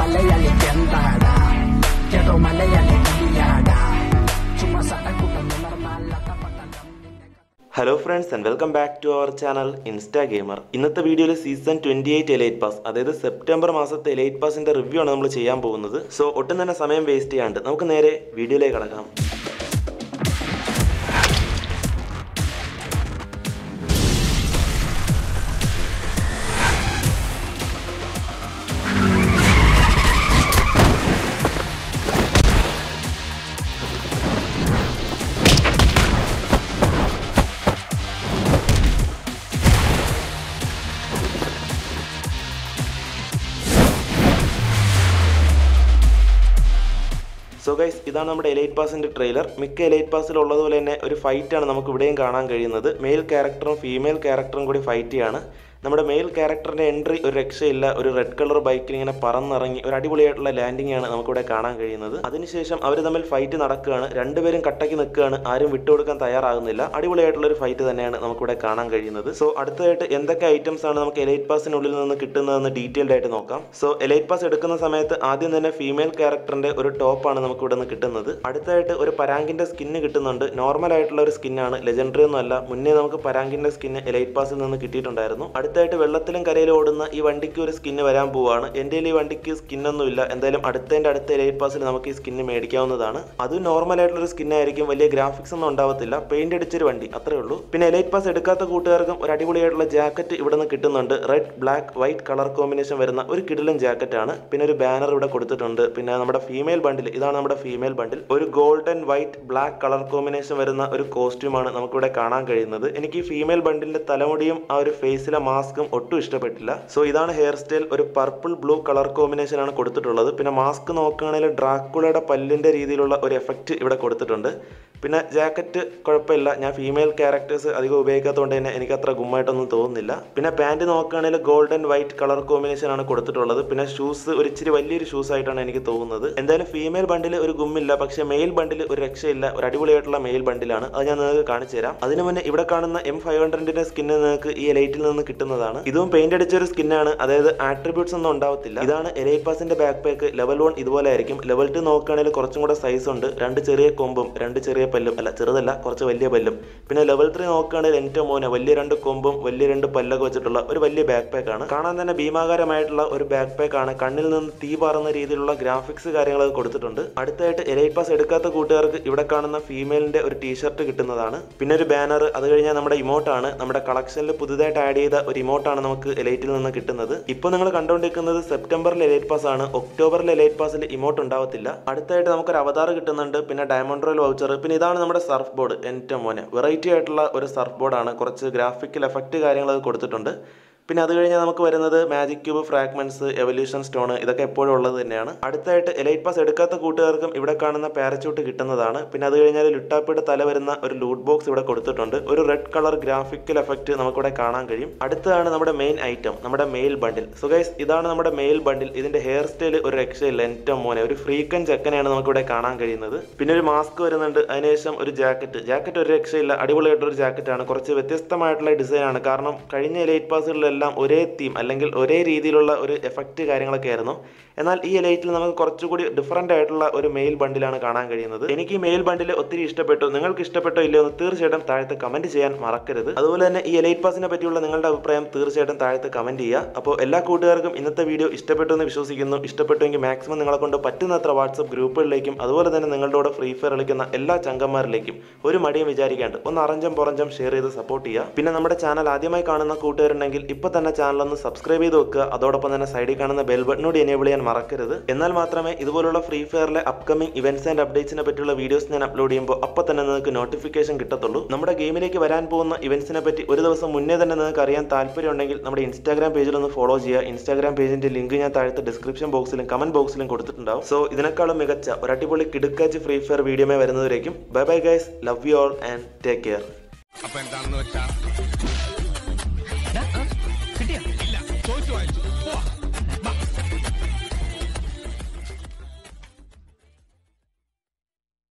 മലയാളിക്ക് എന്താടാ കേട്ടോ മലയാളി കവിയാടാ ചുമ്മാ സട്ടക്കൂട്ടം ഉണർന്നാലത്ത പട്ടം hello friends and welcome back to our channel insta gamer ഇന്നത്തെ വീഡിയോയിൽ season twenty eight elite pass അതായത് സെപ്റ്റംബർ മാസത്തെ എലൈറ്റ് പാസിന്റെ റിവ്യൂ ആണ് നമ്മൾ ചെയ്യാൻ പോകുന്നത് സോ ഒട്ടും തന്നെ സമയം വേസ്റ്റ് ചെയ്യാണ്ട് നമുക്ക് നേരെ വീഡിയോയിലേക്ക് കടക്കാം സോ ഗൈസ് ഇതാണ് നമ്മുടെ എലൈറ്റ് പാസിന്റെ ട്രെയിലർ മിക്ക എലൈറ്റ് പാസിൽ ഉള്ളതുപോലെ തന്നെ ഒരു ഫൈറ്റ് ആണ് നമുക്ക് ഇവിടെയും കാണാൻ കഴിയുന്നത് മെയിൽ ക്യാരക്ടറും ഫീമെയിൽ ക്യാരക്ടറും കൂടി ഫൈറ്റ് ചെയ്യാണ് നമ്മുടെ മെയിൽ ക്യാരക്ടറിന്റെ എൻട്രി ഒരു രക്ഷയില്ല ഒരു റെഡ് കളർ ബൈക്കിൽ ഇങ്ങനെ പറന്നിറങ്ങി ഒരു അടിപൊളിയായിട്ടുള്ള ലാൻഡിംഗ് ആണ് നമുക്കിവിടെ കാണാൻ കഴിയുന്നത് അതിനുശേഷം അവർ തമ്മിൽ ഫൈറ്റ് നടക്കുകയാണ് രണ്ടുപേരും കട്ടയ്ക്ക് നിൽക്കുകയാണ് ആരും വിട്ടുകൊടുക്കാൻ തയ്യാറാകുന്നില്ല അടിപൊളിയായിട്ടുള്ള ഒരു ഫൈറ്റ് തന്നെയാണ് നമുക്കിവിടെ കാണാൻ കഴിയുന്നത് സോ അടുത്തതായിട്ട് എന്തൊക്കെ ഐറ്റംസ് ആണ് നമുക്ക് എലൈറ്റ് പാസിനുള്ളിൽ നിന്ന് കിട്ടുന്നതെന്ന് ഡീറ്റെയിൽഡ് ആയിട്ട് നോക്കാം സോ എലൈറ്റ് പാസ് എടുക്കുന്ന സമയത്ത് ആദ്യം തന്നെ ഫീമെയിൽ ക്യാരക്ടറിന്റെ ഒരു ടോപ്പാണ് നമുക്ക് ഇവിടെ നിന്ന് കിട്ടുന്നത് അടുത്തായിട്ട് ഒരു പരാങ്കിന്റെ സ്കിന്ന് കിട്ടുന്നുണ്ട് നോർമൽ ആയിട്ടുള്ള ഒരു സ്കിന്നാണ് ലെജൻഡറി ഒന്നും അല്ല മുന്നേ നമുക്ക് പരാങ്കിന്റെ സ്കിന്ന് എലൈറ്റ് പാസിൽ നിന്ന് കിട്ടിയിട്ടുണ്ടായിരുന്നു അടുത്തായിട്ട് വെള്ളത്തിലും കരയിലും ഓടുന്ന ഈ വണ്ടിക്ക് ഒരു സ്കിന്ന് വരാൻ പോവാണ് എൻ്റെ ഈ വണ്ടിക്ക് സ്കിന്നൊന്നും ഇല്ല എന്തായാലും അടുത്തതിന്റെ അടുത്ത എലൈറ്റ് പാസിൽ നമുക്ക് ഈ സ്കിന്ന് മേടിക്കാവുന്നതാണ് അത് നോർമൽ ആയിട്ടുള്ള ഒരു സ്കിന്നായിരിക്കും വലിയ ഗ്രാഫിക്സ് ഒന്നും ഉണ്ടാവത്തില്ല പെയിന്റ് അടിച്ചൊരു വണ്ടി അത്രേ ഉള്ളൂ പിന്നെ എലൈറ്റ് പാസ് എടുക്കാത്ത കൂട്ടുകാർക്കും ഒരു അടിപൊളിയായിട്ടുള്ള ജാക്കറ്റ് ഇവിടെ നിന്ന് കിട്ടുന്നുണ്ട് red black white colour combination വരുന്ന ഒരു കിടിലൻ ജാക്കറ്റ് ആണ് പിന്നെ ഒരു ബാനർ ഇവിടെ കൊടുത്തിട്ടുണ്ട് പിന്നെ നമ്മുടെ ഫീമെയിൽ ബണ്ടിൽ ഇതാണ് നമ്മുടെ ഫീമെയിൽ ബണ്ടിൽ ഒരു golden white black colour combination വരുന്ന ഒരു കോസ്റ്റ്യൂമാണ് നമുക്കിവിടെ കാണാൻ കഴിയുന്നത് എനിക്ക് ഈ ഫീമെയിൽ ബണ്ടിലിന്റെ തലമുടിയും ആ ഒരു ഫേസിലെ മാസ്കും ഒട്ടും ഇഷ്ടപ്പെട്ടില്ല സോ ഇതാണ് ഹെയർ സ്റ്റൈൽ ഒരു പർപ്പിൾ ബ്ലൂ കളർ കോമ്പിനേഷൻ ആണ് കൊടുത്തിട്ടുള്ളത് പിന്നെ മാസ്ക് നോക്കുകയാണെങ്കിൽ ഡ്രാക്കുളയുടെ പല്ലിന്റെ രീതിയിലുള്ള ഒരു എഫക്റ്റ് ഇവിടെ കൊടുത്തിട്ടുണ്ട് പിന്നെ ജാക്കറ്റ് കുഴപ്പമില്ല ഞാൻ ഫീമെയിൽ ക്യാരക്ടേഴ്സ് അധികം ഉപയോഗിക്കാത്തതുകൊണ്ട് തന്നെ എനിക്ക് അത്ര ഗുമ്മായിട്ടൊന്നും തോന്നുന്നില്ല പിന്നെ പാൻറ് നോക്കുകയാണെങ്കിൽ ഗോൾഡൻ വൈറ്റ് കളർ കോമ്പിനേഷൻ ആണ് കൊടുത്തിട്ടുള്ളത് പിന്നെ ഷൂസ് ഒരു ഇച്ചിരി വലിയൊരു ഷൂസ് ആയിട്ടാണ് എനിക്ക് തോന്നുന്നത് എന്തായാലും ഫീമെയിൽ ബണ്ടിൽ ഒരു ഗുമ്മില്ല പക്ഷേ മെയിൽ ബണ്ടിൽ ഒരു രക്ഷയില്ല ഒരു അടിപൊളിയായിട്ടുള്ള മെയിൽ ബണ്ടിലാണ് അത് ഞാൻ നിങ്ങൾക്ക് കാണിച്ചു തരാം അതിന് മുന്നേ ഇവിടെ കാണുന്ന എം ഫൈവ് ഹൺഡ്രഡിന്റെ സ്കിന്ന് നിങ്ങൾക്ക് ഈ എലൈറ്റിൽ നിന്ന് കിട്ടുന്നതാണ് ഇതും പെയിന്റ് അടിച്ച ഒരു സ്കിന്നാണ് അതായത് ആട്രിബ്യൂട്ട്സ് ഒന്നും ഉണ്ടാവത്തില്ല ഇതാണ് എലൈറ്റ് പാസിന്റെ ബാക്ക് പാക്ക് ലെവൽ വൺ ഇതുപോലെ ആയിരിക്കും ലെവൽ ടു നോക്കുകയാണെങ്കിൽ കുറച്ചും കൂടെ സൈസ് ഉണ്ട് രണ്ട് ചെറിയ കൊമ്പും രണ്ട് ചെറിയ പല്ലും അല്ല ചെറുതല്ല കുറച്ച് വലിയ പല്ലും പിന്നെ ലെവൽ ത്രീ നോക്കുകയാണെങ്കിൽ എൻ്റെ മോനെ വലിയ രണ്ട് കൊമ്പും വലിയ രണ്ട് പല്ലൊക്കെ വെച്ചിട്ടുള്ള ഒരു വലിയ ബാക്ക് പാക്ക് ആണ് കാണാൻ തന്നെ ഭീമാകാരമായിട്ടുള്ള ഒരു ബാക്ക് പാക്ക് ആണ് കണ്ണിൽ നിന്ന് തീ പാറുന്ന രീതിയിലുള്ള ഗ്രാഫിക്സ് കാര്യങ്ങളൊക്കെ കൊടുത്തിട്ടുണ്ട് അടുത്തായിട്ട് എലൈറ്റ് പാസ് എടുക്കാത്ത കൂട്ടുകാർക്ക് ഇവിടെ കാണുന്ന ഫീമെയിലിന്റെ ഒരു ടീഷർട്ട് കിട്ടുന്നതാണ് പിന്നെ ഒരു ബാനർ അത് കഴിഞ്ഞാൽ നമ്മുടെ ഇമോട്ടാണ് നമ്മുടെ കളക്ഷനിൽ പുതുതായിട്ട് ആഡ് ചെയ്ത ഒരു ഇമോട്ടാണ് നമുക്ക് എലൈറ്റിൽ നിന്ന് കിട്ടുന്നത് ഇപ്പോൾ നിങ്ങൾ കണ്ടുകൊണ്ടിരിക്കുന്നത് സെപ്റ്റംബറിൽ എലൈറ്റ് പാസ് ആണ് ഒക്ടോബറിൽ എലൈറ്റ് പാസിൽ ഇമോട്ട് ഉണ്ടാവത്തില്ല അടുത്തായിട്ട് നമുക്കൊരു അവതാർ കിട്ടുന്നുണ്ട് പിന്നെ ഡയമണ്ട് റോയൽ വൗച്ചർ പിന്നെ ഇതാണ് നമ്മുടെ സർഫ് ബോർഡ് എൻ്റെ മോനെ വെറൈറ്റി ആയിട്ടുള്ള ഒരു സർഫ് ബോർഡാണ് കുറച്ച് ഗ്രാഫിക്കൽ എഫക്റ്റ് കാര്യങ്ങളൊക്കെ കൊടുത്തിട്ടുണ്ട് പിന്നെ അത് കഴിഞ്ഞാൽ നമുക്ക് വരുന്നത് magic cube fragments evolution stone ഇതൊക്കെ എപ്പോഴും ഉള്ളത് തന്നെയാണ് അടുത്തായിട്ട് എലൈറ്റ് പാസ് എടുക്കാത്ത കൂട്ടുകാർക്കും ഇവിടെ കാണുന്ന പാരച്യൂട്ട് കിട്ടുന്നതാണ് പിന്നെ അത് കഴിഞ്ഞാൽ ലുട്ടാപ്പിയുടെ തല വരുന്ന ഒരു ലൂട്ട് ബോക്സ് ഇവിടെ കൊടുത്തിട്ടുണ്ട് ഒരു റെഡ് കളർ ഗ്രാഫിക്കൽ എഫക്റ്റ് നമുക്കിവിടെ കാണാൻ കഴിയും അടുത്തതാണ് നമ്മുടെ മെയിൻ ഐറ്റം നമ്മുടെ മെയിൽ ബണ്ടിൽ സോ ഗൈസ് ഇതാണ് നമ്മുടെ മെയിൽ ബണ്ടിൽ ഇതിന്റെ ഹെയർ സ്റ്റൈൽ ഒരു രക്ഷയില്ല എൻ്റെ മോനെ ഒരു ഫ്രീക്കൻ ചെക്കനെയാണ് നമുക്കിവിടെ കാണാൻ കഴിയുന്നത് പിന്നെ ഒരു മാസ്ക് വരുന്നുണ്ട് അതിനുശേഷം ഒരു ജാക്കറ്റ് ജാക്കറ്റ് ഒരു രക്ഷയില്ല അടിപൊളിയായിട്ടൊരു ജാക്കറ്റാണ് കുറച്ച് വ്യത്യസ്തമായിട്ടുള്ള ഡിസൈൻ ആണ് കാരണം കഴിഞ്ഞ എലൈറ്റ് പാസുകളിലെല്ലാം ഒരേ തീം അല്ലെങ്കിൽ ഒരേ രീതിയിലുള്ള ഒരു എഫക്റ്റ് കാര്യങ്ങളൊക്കെ ആയിരുന്നു എന്നാൽ ഈ എലൈറ്റിൽ നമുക്ക് കുറച്ചുകൂടി ഡിഫറൻ്റ് ആയിട്ടുള്ള ഒരു മെയിൽ ബണ്ടിലാണ് കാണാൻ കഴിയുന്നത് എനിക്ക് ഈ മെയിൽ ബണ്ടിൽ ഒത്തിരി ഇഷ്ടപ്പെട്ടു നിങ്ങൾക്ക് ഇഷ്ടപ്പെട്ടോ ഇല്ലയോ എന്ന് തീർച്ചയായിട്ടും താഴത്ത് കമന്റ് ചെയ്യാൻ മറക്കരുത് അതുപോലെ തന്നെ ഈ എലൈറ്റ് പാസിനെ പറ്റിയുള്ള നിങ്ങളുടെ അഭിപ്രായം തീർച്ചയായിട്ടും താഴത്ത് കമന്റ് ചെയ്യുക അപ്പോൾ എല്ലാ കൂട്ടുകാർക്കും ഇന്നത്തെ വീഡിയോ ഇഷ്ടപ്പെട്ടു എന്ന് വിശ്വസിക്കുന്നു ഇഷ്ടപ്പെട്ടുവെങ്കിൽ മാക്സിമം നിങ്ങളെ കൊണ്ട് പറ്റുന്നത്ര വാട്സപ്പ് ഗ്രൂപ്പുകളിലേക്കും അതുപോലെ തന്നെ നിങ്ങളുടെ കൂടെ ഫ്രീ ഫയർ കളിക്കുന്ന എല്ലാ ചങ്കന്മാരിലേക്കും ഒരു മടിയും വിചാരിക്കാണ്ട് ഒന്ന് അറഞ്ചം പുറഞ്ചം ഷെയർ ചെയ്ത് സപ്പോർട്ട് ചെയ്യുക പിന്നെ നമ്മുടെ ചാനൽ ആദ്യമായി കാണുന്ന കൂട്ടുകാരുണ്ടെങ്കിൽ ഇപ്പോൾ തന്നെ ചാനൽ ഒന്ന് സബ്സ്ക്രൈബ് ചെയ്ത് വെക്കുക അതോടൊപ്പം തന്നെ സൈഡിൽ കാണുന്ന ബെൽ ബട്ടനോട് എനേബിൾ ചെയ്യാൻ മറക്കരുത് എന്നാൽ മാത്രമേ ഇതുപോലുള്ള ഫ്രീ ഫയറിലെ അപ്കമിംഗ് ഇവന്റ്സ് ആൻഡ് അപ്ഡേറ്റ്സിനെ പറ്റിയുള്ള വീഡിയോസ് ഞാൻ അപ്ലോഡ് ചെയ്യുമ്പോൾ അപ്പോൾ തന്നെ നിങ്ങൾക്ക് നോട്ടിഫിക്കേഷൻ കിട്ടത്തുള്ളൂ നമ്മുടെ ഗെയിമിലേക്ക് വരാൻ പോകുന്ന ഇവന്റ്സിനെ പറ്റി ഒരു ദിവസം മുന്നേ തന്നെ നിങ്ങൾക്ക് അറിയാൻ താല്പര്യമുണ്ടെങ്കിൽ നമ്മുടെ ഇൻസ്റ്റാഗ്രാം പേജിൽ ഒന്ന് ഫോളോ ചെയ്യുക ഇൻസ്റ്റാഗ്രാം പേജിന്റെ ലിങ്ക് ഞാൻ താഴത്തെ ഡിസ്ക്രിപ്ഷൻ ബോക്സിലും കമന്റ് ബോക്സിലും കൊടുത്തിട്ടുണ്ടാവും സോ ഇതിനേക്കാളും മികച്ച ഒരു അടിപൊളി കിടുക്കാച്ച് ഫ്രീ ഫയർ വീഡിയോമേ വരുന്നവരേക്കും bye bye guys love you all and take care അപ്പൊ എന്താണെന്ന് വെച്ചാൽ